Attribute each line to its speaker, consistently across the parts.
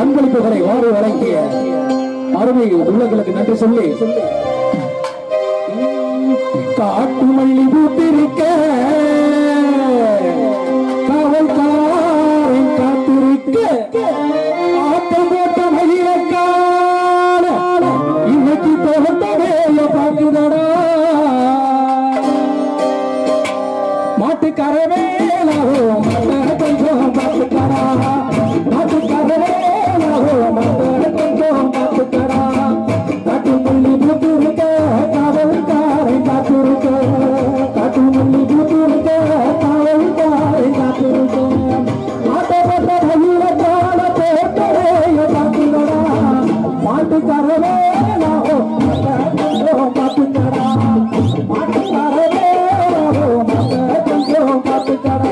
Speaker 1: அன்பளிப்புகளை வாரி வழங்கிய அருமை உள்ளங்களுக்கு நன்றி சொல்லி காட்டு மல்லி பூத்திருக்க காவல்காரன் காத்திருக்க ஆட்டம் போட்ட மகிழக்கான இன்னைக்கு தோட்ட வேலை பார்க்குதடா மாட்டுக்கார வேலாவோ மத்த கொஞ்சம் பார்த்துக்கடா மாட்டுக்கார வேலாவோ மத்த கொஞ்சம் பார்த்துக்கடா காட்டு மல்லி பூத்திருக்க காவல்காரன் காத்திருக்க காட்டு மல்லி பூத்திருக்க காவல்காரன் காத்திருக்க மாட்டப்பட்ட மகிழ கால போட்டவே பார்த்துக்கடா மாட்டுக்கார வேலாவோ மத்த கொஞ்சம் பார்த்துக்கடா மாட்டுக்கார வேலாவோ மத்த கொஞ்சம் பார்த்துக்கடா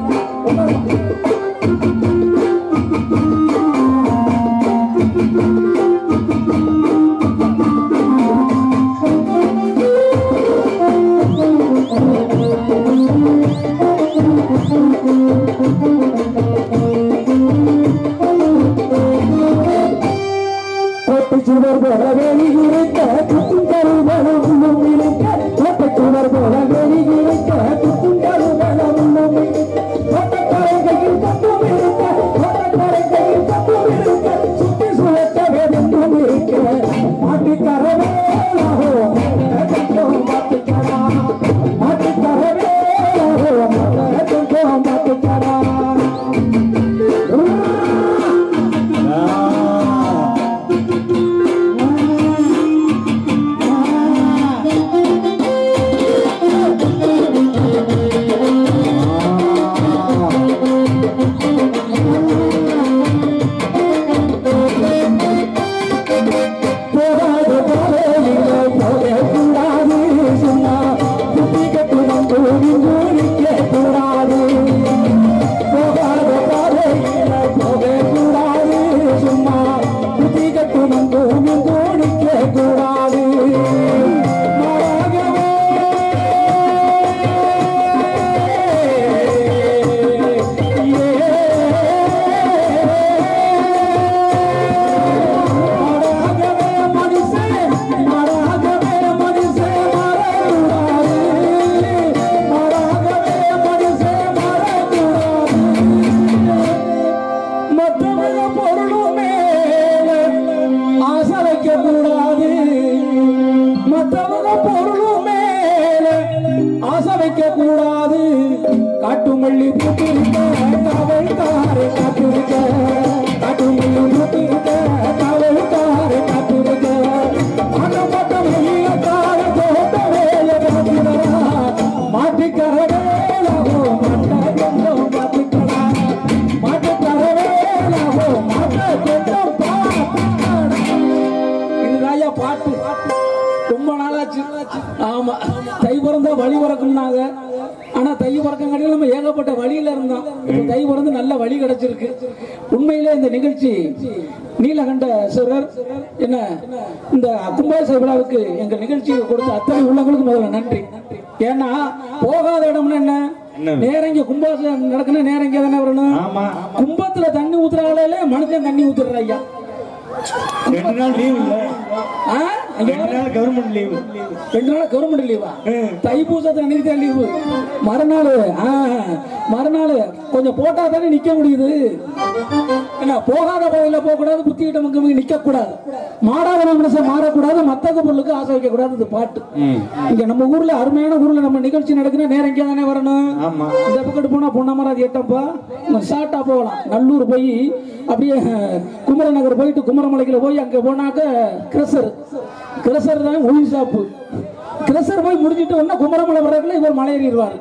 Speaker 1: கோட்டை சுவர் போல வெளி இருக்க குத்தும் கருவலம் இன்னும் இருக்க கோட்டை சுவர் போல வெளி இருக்க குத்தும் கருவலம் இன்னும் இருக்க கோட்டைக்காரை கையில் தப்பும் இருக்க கோட்டைக்காரை கையில் தப்பும் இருக்க சுத்தி சுழத்த வேதென்றும் இருக்க மாட்டுக்காரவே கொஞ்சம் மாட்டுக்கடா மாட்டுக்காரவே கொஞ்சம் மாட்டுக்கடா போகாத பாதையிலே போகக்கூடாது சும்மா புத்தி கட்டுவம் தூங்கி மூடிக்க கூடாது போகாத பாதையிலே போகக்கூடாது சும்மா புத்தி கட்டுவம் தூங்கி மூடிக்க கூடாது மாறாகவே மடாகவே மனுஷன் மடாகவே மனுஷன் மறக்கூடாது மடாகவே மனுஷன் மறக்கூடாது மற்றவங்க பொருளும் மேல ஆசை வைக்க கூடாது மற்றவங்க பொருளும் மேல ஆசை வைக்க கூடாது காட்டுமல்லி பூத்திருக்க காவல்காரை காத்திருக்க காட்டுமல்லி பூத்திருக்க காவல்காரை காத்திருக்க ஆட்டப்பட்ட மல்லிகைக்கார தோட்ட வேலை பார்க்கிறா மாட்டுக்கர வேலாவோ மட்ட கொஞ்சம் பார்த்துக்கடா மாட்டுக்கர வேலாவோ மட்ட கொஞ்சம் பார்த்துக்கடா இதுதாயா பாட்டு ரொம்ப நாளாச்சு ஆமா தை பிறந்தா வழி பிறக்கும்னாங்க ஆனா தை பிறக்கங்காட்டியும் நம்ம ஏகப்பட்ட வழியில இருந்தோம் இப்ப தை பிறந்து நல்ல வழி கிடைச்சிருக்கு உண்மையிலே இந்த நிகழ்ச்சி நீலகண்ட சுரர் என்ன இந்த கும்பாபிஷேக விழாவுக்கு எங்க நிகழ்ச்சியை கொடுத்த அத்தனை உள்ளவங்களுக்கு முதல்ல நன்றி ஏன்னா போகாத இடம்னு என்ன நேரம் இங்க கும்பாபிஷேகம் நடக்கணும் நேரம் இங்க தானே வரணும்
Speaker 2: ஆமா
Speaker 1: கும்பத்துல தண்ணி ஊத்துறாங்களே மனுஷன் தண்ணி ஊத்துற ஐயா
Speaker 2: ரெண்டு நாள் லீவ் இல்ல
Speaker 1: ஆ? அங்க
Speaker 2: ரெண்டு நாள் கவர்மெண்ட் லீவ்
Speaker 1: ரெண்டு நாள் கவர்மெண்ட் லீவா
Speaker 2: ம்.
Speaker 1: தைப்பூசத்தை அன்னைக்கு தான் லீவு மறுநாள் ஆ, மறுநாள் கொஞ்சம் போட்டா தானே நிக்க முடியுது என்ன போகாத பகுதியில போக கூடாது புத்திக்கிட்ட மக்களுக்கு நிக்க கூடாது மாடாத மனுஷன் மாறக்கூடாது மத்தக பொருளுக்கு ஆசை வைக்க கூடாது இது பாட்டு இங்க நம்ம ஊர்ல அருமையான ஊர்ல நம்ம நிகழ்ச்சி நடக்குன்னா நேரம் இங்கே தானே வரணும்
Speaker 2: ஆமா
Speaker 1: இந்த பக்கத்து போனா பொன்னமராது எட்டப்பா ஷார்ட்டா போகலாம் நல்லூர் போய் அப்படியே குமரநகர் போயிட்டு குமரமலைக்குள்ள போய் அங்க போனாக்க கிரசர் கிரசர் தான் ஒயின் ஷாப்பு கிரசர் போய் முடிஞ்சிட்டு வந்தா குமரமலை வர்றதுக்குள்ள இவர் மலை ஏறிடுவார்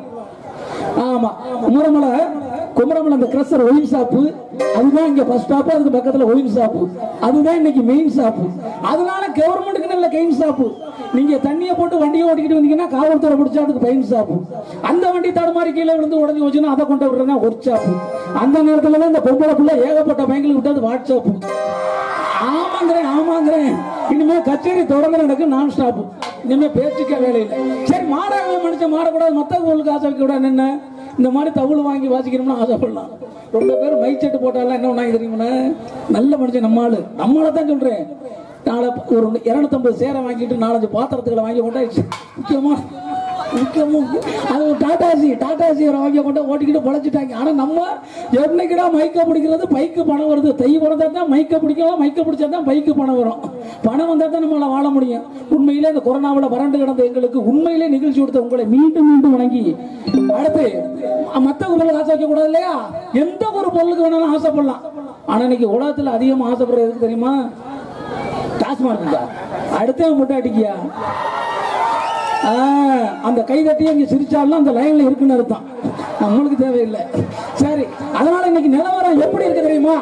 Speaker 1: ஆமா குமரமலை குமரமலை அந்த கிரசர் ஒயின் ஷாப்பு அதுதான் இங்க ஃபர்ஸ்ட் ஸ்டாப் அதுக்கு பக்கத்துல ஒயின் ஷாப்பு அதுதான் இன்னைக்கு மெயின் ஷாப்பு அதனால கவர்மெண்ட்டுக்கு நல்ல கெயின் ஷாப்பு நீங்க தண்ணியை போட்டு வண்டியை ஓட்டிக்கிட்டு வந்தீங்கன்னா காவல்துறை பிடிச்சா அதுக்கு பெயின் ஷாப்பு அந்த வண்டி தடுமாறி கீழே விழுந்து உடஞ்சி வச்சுன்னா அதை கொண்டு விடுறதா ஒர்க் ஷாப்பு அந்த நேரத்துல தான் இந்த பொம்பளை புள்ள ஏகப்பட்ட பேங்க்ல விட்டது வாட்ஸ்அப் ஆமாங்கிறேன் ஆமாங்கிறேன் இனிமே கச்சேரி தொடர்ந்து நடக்கும் நான் ஸ்டாப் இனிமே பேச்சுக்க வேலை இல்லை சரி மாடாக மனுஷன் மாறக்கூடாது மத்த ஊருக்கு ஆசை வைக்க கூடாது என்ன இந்த மாதிரி தவுள் வாங்கி வாசிக்கணும்னு ஆசைப்படலாம் ரொம்ப பேர் மைக் செட்டு போட்டாலாம் என்ன பண்ணாங்க தெரியுமா நல்ல மனுஷன் நம்ம ஆளு நம்மளை தான் சொல்றேன் நாளை ஒரு இரநூத்தம்பது சேரை வாங்கிட்டு நாலஞ்சு பாத்திரத்துக்களை வாங்கி கொண்டாச்சு முக்கியமா முக்கியமா அது ஒரு டாடாசி டாடாசி வாங்கி கொண்டு ஓட்டிக்கிட்டு பொழைச்சிட்டாங்க ஆனா நம்ம என்னைக்குடா மைக்க பிடிக்கிறது பைக்கு பணம் வருது தை பிறந்தா தான் மைக்க பிடிக்கலாம் மைக்க பிடிச்சா தான் பைக்கு பணம் வரும் பணம் வந்தா தான் நம்மளால வாழ முடியும் உண்மையிலே இந்த கொரோனாவில் வறண்டு கிடந்த எங்களுக்கு உண்மையிலே நிகழ்ச்சி கொடுத்த உங்களை மீண்டும் மீண்டும் வணங்கி அடுத்து மற்ற பொருளுக்கு ஆசை வைக்க கூடாது இல்லையா எந்த ஒரு பொருளுக்கு வேணாலும் ஆசைப்படலாம் ஆனா இன்னைக்கு உலகத்துல அதிகமா ஆசைப்படுறது எதுக்கு தெரியுமா டாஸ்மார்க் அடுத்தவன் மட்டும் அடிக்கியா ஆ, அந்த கை தட்டி அங்க சிரிச்சாலும் அந்த லைன்ல இருக்குன்னு அர்த்தம் நம்மளுக்கு தேவையில்லை சரி அதனால இன்னைக்கு நிலவரம் எப்படி இருக்கு தெரியுமா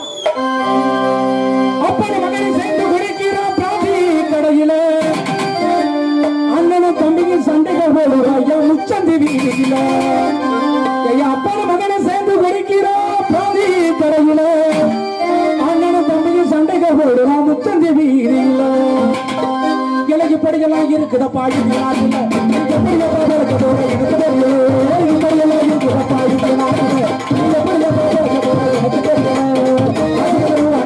Speaker 1: அப்படி மகனை சேர்ந்து குடிக்கிறோம் காபி கடையில அண்ணனும் தம்பியும் சண்டைகள் போடுற ஐயா முச்சந்தி வீதியில ஐயா அப்படி மகனை சேர்ந்து குடிக்கிறோம் பாதி கடையில அண்ணனும் தம்பியும் சண்டைகள் போடுற முச்சந்தி வீதியில இலகி படிகளாக இருக்குதப்பா இந்த நாட்டுல எப்படி எல்லாம் இருக்க போற எனக்கு தெரியல இப்படியெல்லாம் இருக்குதப்பா இந்த நாட்டுல எப்படி எல்லாம் இருக்க போற எனக்கு தெரியல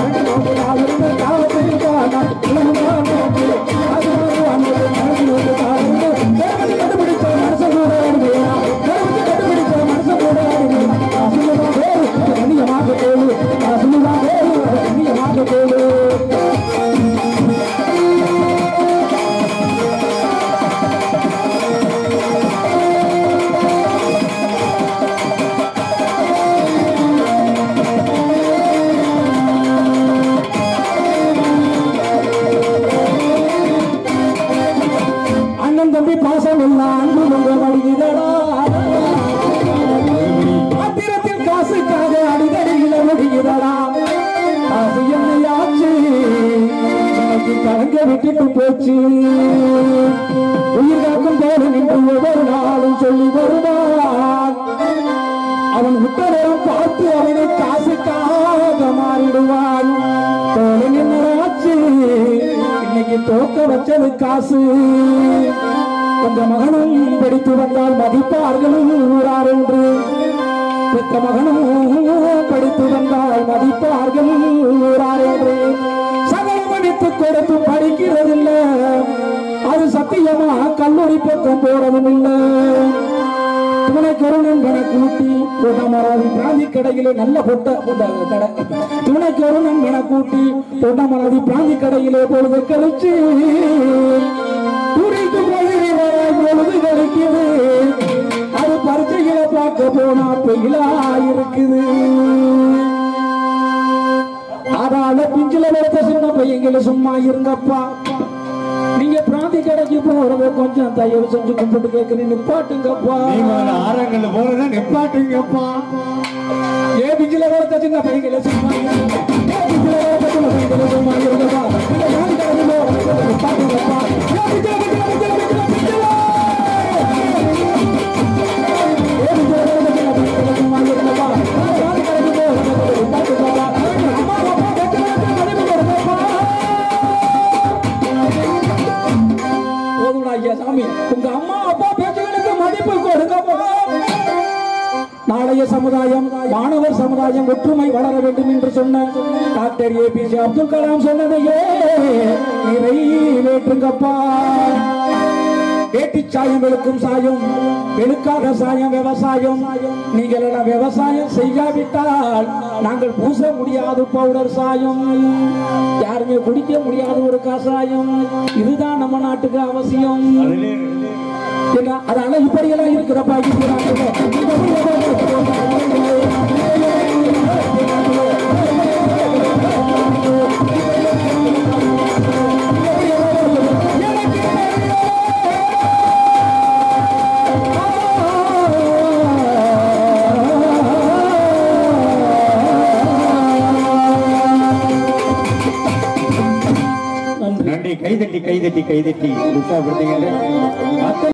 Speaker 1: Thank அண்ணன் தம்பி பாசம் எல்லாம் அன்பு மங்க வடிகிறடா பத்திரத்தில் காசுக்காக அடிதடியில முடிகிறடா அது என்னையாச்சு இன்னைக்கு கலங்க விட்டுட்டு போச்சு உயிர் காக்கும் போது நின்று ஒவ்வொரு நாளும் சொல்லி வருவான் அவன் உத்தரவும் பார்த்து அவனை காசுக்காக மாறிடுவான் தோழன் என்னடாச்சு இன்னைக்கு தோக்க வச்சது காசு கொஞ்ச மகனும் படித்து வந்தால் மதிப்பார்கள் ஊரார் என்று பெற்ற மகனும் படித்து வந்தால் மதிப்பார்கள் ஊரார் என்று சகலம் மதித்து கொடுத்து படிக்கிறதில்ல அது சத்தியமா கல்லூரி பக்கம் போறதும் இல்லை துணைக்கொரு நண்பனை கூட்டி பொன்னமராதி பிராந்தி கடையிலே நல்ல பொட்ட பொட்ட கடை துணைக்கொரு நண்பனை கூட்டி பொன்னமராதி பிராந்தி கடையிலே பொழுது கழிச்சு துடித்து பகுதி வர பொழுது கழிக்குது அது பரீட்சைகளை பார்க்க போனா பெயிலா இருக்குது அதால பிஞ்சில வைத்த சின்ன பையங்கள சும்மா இருங்கப்பா நீங்க பிராந்தி கடைக்கு போறத கொஞ்சம் தயவு செஞ்சு கும்பிட்டு கேட்கறேன் நிப்பாட்டுங்கப்பா
Speaker 2: நீங்க ஆரங்கள்ல போறதா நிப்பாட்டுங்கப்பா
Speaker 1: ஏ பிஞ்சில வளர்த்த சின்ன பையங்கள சும்மா இருங்க. ஏ பிஞ்சில வளர்த்த சின்ன பையங்கள சும்மா இருங்கப்பா நீங்க பிராந்தி கடைக்கு போறத கொஞ்சம் நிப்பாட்டுங்கப்பா ஏ பிஞ்சில, பிஞ்சில, பிஞ்சில, பிஞ்சில, பிஞ்சில. ஏ பிஞ்சில வளர்த்த சின்ன பையங்கள சும்மா இருங்கப்பா நீங்க பிராந்தி கடைக்கு போறத கொஞ்சம் நிப்பாட்டுங்கப்பா அம்மா அப்பா கேட்கறதுக்கு மதிப்பு கொடுங்கப்பா போதும்டா ஐயா சாமி உங்க அம்மா அப்பா பேச்சுகளுக்கு மதிப்பு கொடுங்கப்பா நாளைய சமுதாயம் மாணவர் சமுதாயம் ஒற்றுமை வளர வேண்டும் என்று சொன்ன டாக்டர் ஏபிஜே அப்துல் கலாம் சொன்னதையே நிறைவேற்றுங்கப்பா வேட்டி சாயங்களுக்கும் சாயம் வெளுக்காத சாயம் விவசாயம் நீங்கள் எல்லாம் விவசாயம் செய்யாவிட்டால் நாங்கள் பூச முடியாது பவுடர் சாயம் யாருமே குடிக்க முடியாத ஒரு கசாயம் இதுதான் நம்ம நாட்டுக்கு அவசியம்
Speaker 2: அதுல
Speaker 1: ஏன்னா, அதனால இப்படியெல்லாம் இருக்கிறப்பா
Speaker 2: நன்றி கைதட்டி கைதட்டி கைதட்டி உற்சாகப்படுத்துகின்ற